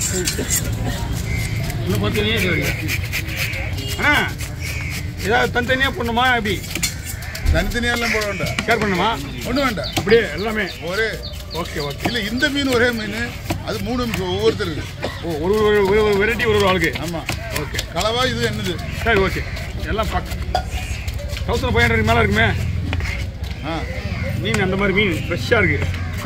இன்னும் பத்து நீயே சொல்லி அண்ணா ஏதாவது தனித்தனியாக போடணுமா எப்படி தனித்தனியெல்லாம் போட வேண்டாம் ஷேர் பண்ணணுமா ஒன்றும் வேண்டாம் அப்படியே எல்லாமே ஒரே ஓகே ஓகே இல்லை இந்த மீன் ஒரே மீன் அது மூணு மீன் ஒவ்வொருத்தருக்கு ஓ ஒரு ஒரு ஒரு ஒரு வெரைட்டி ஒரு ஒரு ஆளுக்கு ஆமாம் ஓகே கலவா இது என்னது சரி ஓகே எல்லாம் பக் தௌசண்ட் ஃபைவ் ஹண்ட்ரட் மேலே இருக்குமே ஆ மீன் அந்த மாதிரி மீன் ஃப்ரெஷ்ஷாக இருக்கு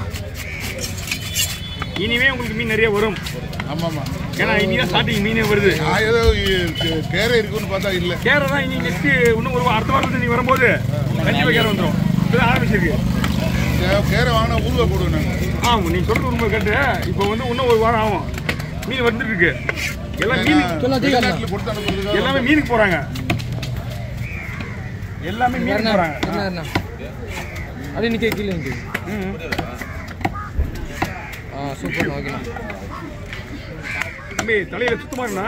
இனிமே உங்களுக்கு மீன் நிறைய வரும் ஆமாம் ஆமாம் ஏன்னா இனி தான் ஸ்டார்டிங் மீனே வருது நான் ஏதோ கே- கேரை இருக்குன்னு பார்த்தா இல்லை கேரை தான் இனி நெக்ஸ்ட் இன்னும் ஒரு அடுத்த வாரத்தில் நீ வரும்போது கண்டிப்பாக கேரை வந்துடும் இப்போதான் ஆரம்பிச்சிருக்கு கே- கேரை வாங்கினா ஊருவா போடுவோம் நாங்கள் ஆமாம் நீ சொல்றது உண்மை கேட்டு இப்போ வந்து இன்னும் ஒரு வாரம் ஆகும் மீன் வந்துட்டு இருக்கு எல்லாம் மீன் வெளிநாட்டில் கொடுத்து அனுப்புறதுக்காக எல்லாமே மீனுக்கு போகிறாங்க எல்லாமே மீனுக்கு போகிறாங்க என்ன என்ன அப்படியே நிற்க கீழே நிற்க ம் ஆ சூப்பர் ஓகேண்ணா தம்பி தலையில சுத்தமா இருந்தா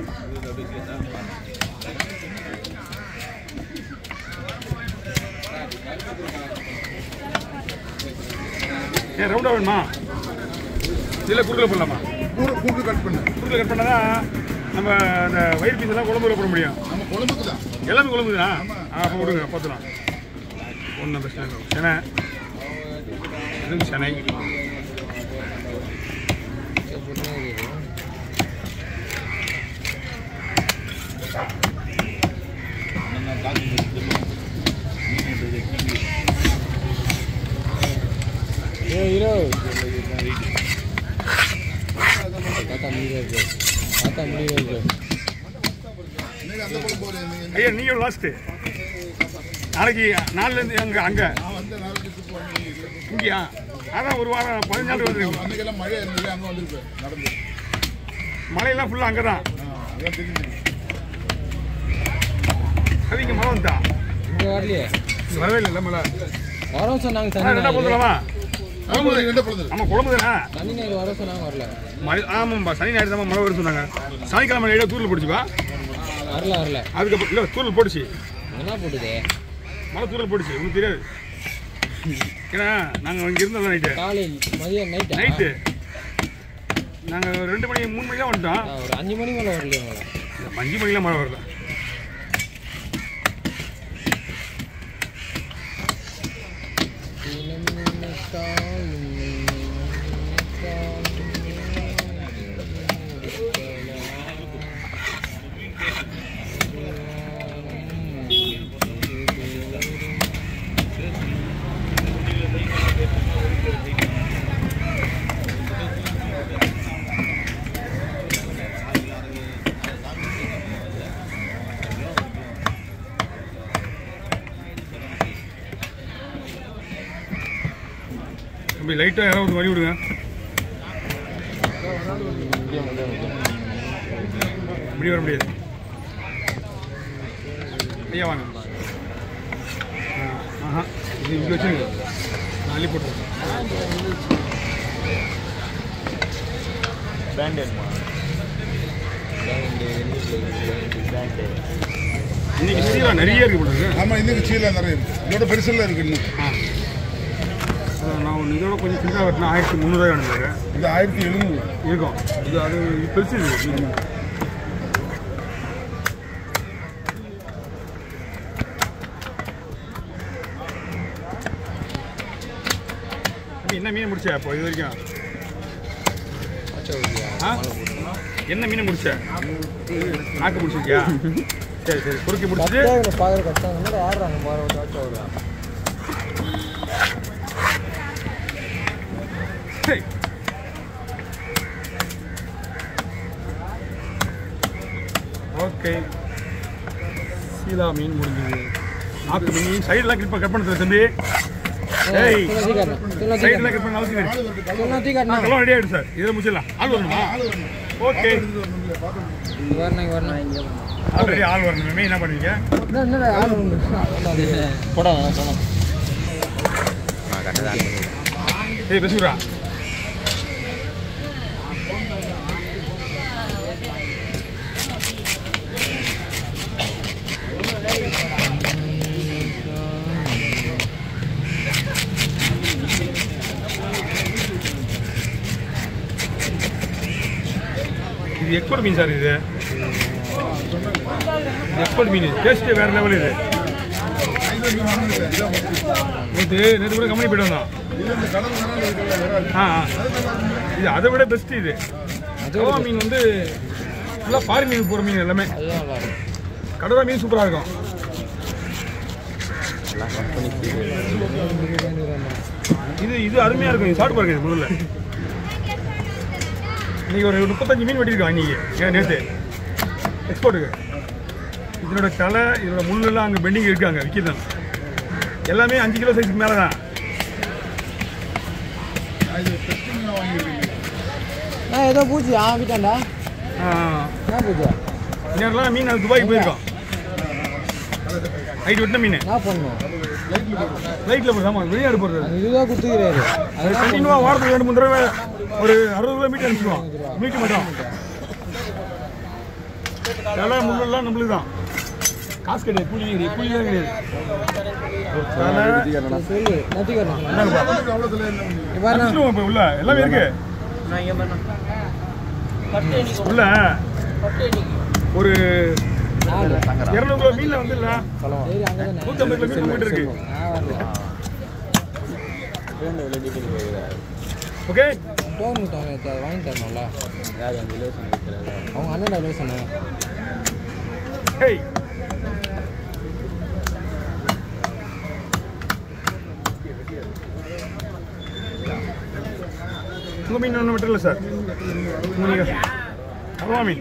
ஏன் ரவுண்டா வேணுமா இதில் குறுக்கில் போடலாமா கூறு கூட்டு கட் பண்ணு குறுக்கில் கட் பண்ணாதான் நம்ம அந்த வயிறு பீஸ் எல்லாம் குழம்புல போட முடியும் நம்ம குழம்புக்கு தான் எல்லாமே குழம்புதுண்ணா ஆ அப்போ விடுங்க பார்த்துலாம் ஒன்றும் பிரச்சனை இல்லை செனை இதுவும் செனை ஏ ஹீரோ தாத்தா முடியல இருக்கு தாத்தா முடியல இருக்கு இன்னைக்கு அந்த குழம்பு ஒரு நீங்க- ஐயா நீங்கள் லாஸ்ட்டு நாளைக்கு நாலுலேருந்து அங்கே அங்கே நான் வந்த நாளைக்கு சுத்து பண்ணி இல்லை. இங்கேயா அதான் ஒரு வாரம் பதினஞ்சு நாள் வந்துருக்கு அன்னைக்கெல்லாம் மழை இருந்தது அங்கே வந்திருப்பேன் நடந்து மழையெல்லாம் ஃபுல்லாக அங்கே தான் ஆ அதான் தெரிஞ்சு அது இங்கே மழை வந்துட்டா இங்கே வரலையே இங்க வரவே இல்லை மழை வரோம் சொன்னாங்க ஆ, சனி ரெண்டா ஞாயிறு போதுலாமா குழம்பு ரெண்டு பொழுது ஆமாம் குழம்பு தானே சனி ஞாயிறு வர சொன்னாங்க வரல மழை ஆமாம்பா சனி ஞாயிறு தான் மழை வரும்னு சொன்னாங்க சனிக்கிழமை நைட்டாக தூரில் போட்டுச்சுப்பா வரல வரல அதுக்கப்புறம் இல்லை தூரில் போட்டுச்சு என்ன போட்டுதே மழை தூரில் போட்டுச்சு உங்களுக்கு தெரியாது ஏன்னா நாங்கள் இங்கே இருந்தோம் நைட்டு காலையில் மதியம் நைட்டா நைட்டு நாங்கள் ரெண்டு மணி மூணு மணி தான் வந்துட்டோம் ஆ, ஒரு அஞ்சு மணி மேலே வரலையே உங்களை அஞ்சு மணிக்கெலாம் மழை வரல தம்பி லைட்டாக யாராவது வழி விடுங்க இப்படி வர முடியாது ஐயா வாங்க ஆ, ஆஹா இது இங்கே வச்சுருங்க நான் அள்ளி போட்டுருக்கேன் இன்னைக்கு சீரா நிறைய இருக்கு போல இருக்கு ஆமாம் இன்னைக்கு சீலை நிறைய இருக்கு இதோட பெருசெல்லாம் இருக்கு இன்னும் ஆ அதான் நான் ஒன்று இதோட கொஞ்சம் சின்னதாக வெட்டினா ஆயிரத்தி முந்நூறுவாய் அனுப்புகிறேன் இது ஆயிரத்தி எழுநூறு இருக்கும் இது அது இது பெருசு இது தம்பி, என்ன மீன் முடிச்ச இப்போ இது வரைக்கும் ஆ என்ன மீன் முடிச்ச நாக்கு முடிச்சிருக்கியா சரி சரி குறுக்கி முடிச்சுட்டு பார்க்குற கஷ்டம் என்னடா ஆடுறாங்க பாரு ஒரு ஆட்டம் வருவான் சரி ஓகே சீலா மீன் முடிஞ்சது நாக்கு மீன் சைடெலாம் கிளிப் கட் பண்ணுறது தம்பி ஏய் சைடெலாம் கட் பண்ண அவசியம் இருக்கு நான் எல்லாம் ரெடி ஆகிடும் சார் இதில் முடிச்சிடலாம் ஆள் வரணுமா ஓகே வரணும் வரணும் ஆல்ரெடி ஆள் வரணுமே என்ன பண்ணுவீங்க போடா சொன்னோம் ஏய் பேசுகிறா இது எக்ஸ்போர்ட் மீன் சார் இது எக்ஸ்போர்ட் மீன் டேஸ்ட்டு வேறு லெவல் இது நேற்று நேற்று கூட கம்பெனி போய்ட்டு வந்தோம் இது இந்த கடல் வரால் இருக்கிற வராது ஆ ஆ. இது அதை விட பெஸ்ட் இது கடவா மீன் வந்து ஃபுல்லாக ஃபாரின் மீன் போகிற மீன் எல்லாமே அதுதான் நல்லா இருக்கும் கடவா மீன் சூப்பராக இருக்கும் எல்லாம் கம்பெனி இது இது அருமையாக இருக்கும் இது சாப்பிட்டு பாருங்க இது முதல்ல இன்னைக்கு ஒரு முப்பத்தஞ்சு மீன் வெட்டியிருக்கோம் இன்னைக்கு ஏன் நேற்று எக்ஸ்போர்ட்டுக்கு இதனோட தலை இதனோட முள்ளெல்லாம் அங்கே பெண்டிங் இருக்காங்க விற்கிதான் எல்லாமே அஞ்சு கிலோ சைஸுக்கு மேலே தான் இது டெஸ்டிங் வாங்கியிருக்கீங்க நான் ஏதோ பூச்சி ஆ வீட்டாண்டா ஆ, என்ன பூச்சா இன்னொருலாம் மீன் அது துபாய்க்கு போயிருக்கோம் நைட் வெட்டின மீன் என்ன பண்ணும் லைட்டில் போடுறது ஆமாம் வெளிநாடு போடுறது அந்த இதுதான் கொடுத்துக்கிறாரு அது கண்டினியூவாக வாரத்துக்கு ரெண்டு மூணு தடவை ஒரு அறுபது கிலோ மீட்டர் அனுப்பிச்சிடுவோம் மீட்டு மட்டும் தலை முள்ளெல்லாம் நம்மளுக்கு தான் காசு கிடையாது கூலி கிடையாது கூலி தான் கிடையாது தலை நான் சொல்லு நத்திக்கிறேன் என்னங்கப்பா அவ்வளோ தலையா என்ன இங்க பாருண்ணா அனுப்பிச்சிடுவோம் இப்போ உள்ள எல்லாமே இருக்கு உள்ள ஒரு நாலு இரநூறு கிலோ மீனில் வந்து இல்லை சரி அங்கே தானே நூற்றம்பது கிலோ மீன் போயிட்டு இருக்கு நான் வரல ஓகே டோன் விட்டாங்க அதை வாங்கி தரணும்ல அவங்க அண்ணன் எவ்வளோ சொன்னாங்க ஹேய் உங்கள் மீன் ஒன்றும் விட்டுறல சார் உங்களுக்கு அருவா மீன்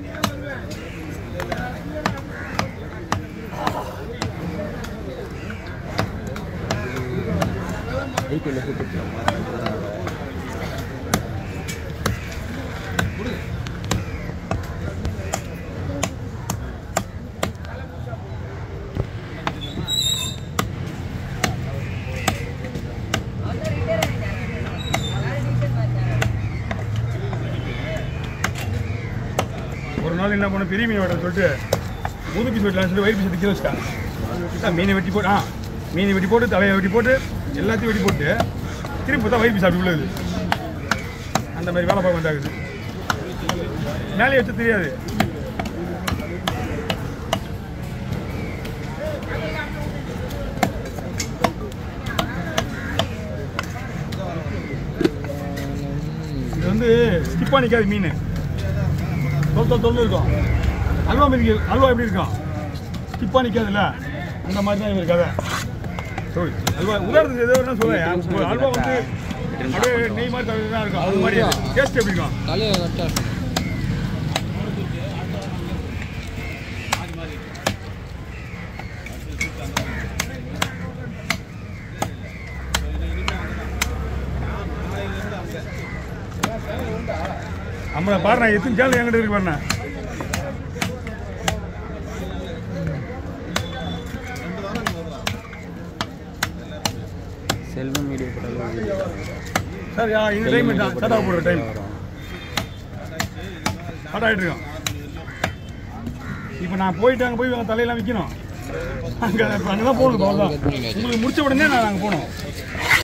ஒரு நாள் என்ன பண்ண பெரிய மீன் வெட்ட சொல்லிட்டு முது பீஸ் வெட்டலாம்னு சொல்லிட்டு வயிறு பீஸ் எடுத்து வச்சுட்டாங்க மீனை வெட்டி போட்டு ஆ மீனை வெட்டி போட்டு தலையை வெட்டி போட்டு எல்லாத்தையும் வெட்டி போட்டு திருப்பி பார்த்தா வயிறு பீஸ் அப்படி உள்ளது அந்த மாதிரி வேலை பார்க்க வேண்டாகுது மேலே வச்சு தெரியாது இது வந்து ஸ்டிப்பாக நிற்காது மீன் தொல் தொல் தொல் இருக்கும் அல்வா மீன் அல்வா எப்படி இருக்கும் ஸ்டிப்பாக நிற்காதுல்ல அந்த மாதிரி தான் இவர் கதை சரி அல்வா உதாரணத்துக்கு ஏதோ என்ன சொல்ல அல்வா வந்து அப்படியே நெய் மாதிரி தடவி தான் இருக்கும் அது மாதிரி டேஸ்ட் எப்படி இருக்கும் தலையை கட்டா நம்ம பாருண்ணா எத்தனை சேனல் என்கிட்ட இருக்கு பாருண்ணா செல்வம் மீடியா சார் யா, இந்த டைம் தான் சட்டா போடுற டைம் ஸ்டார்ட் ஆகிட்டு இருக்கோம் இப்போ நான் போயிட்டு அங்கே போய் அவங்க தலையெல்லாம் விற்கணும் அங்கே அங்கே தான் போகணும் அவ்வளோதான் உங்களுக்கு முடிச்ச உடனே நான் அங்கே போகணும்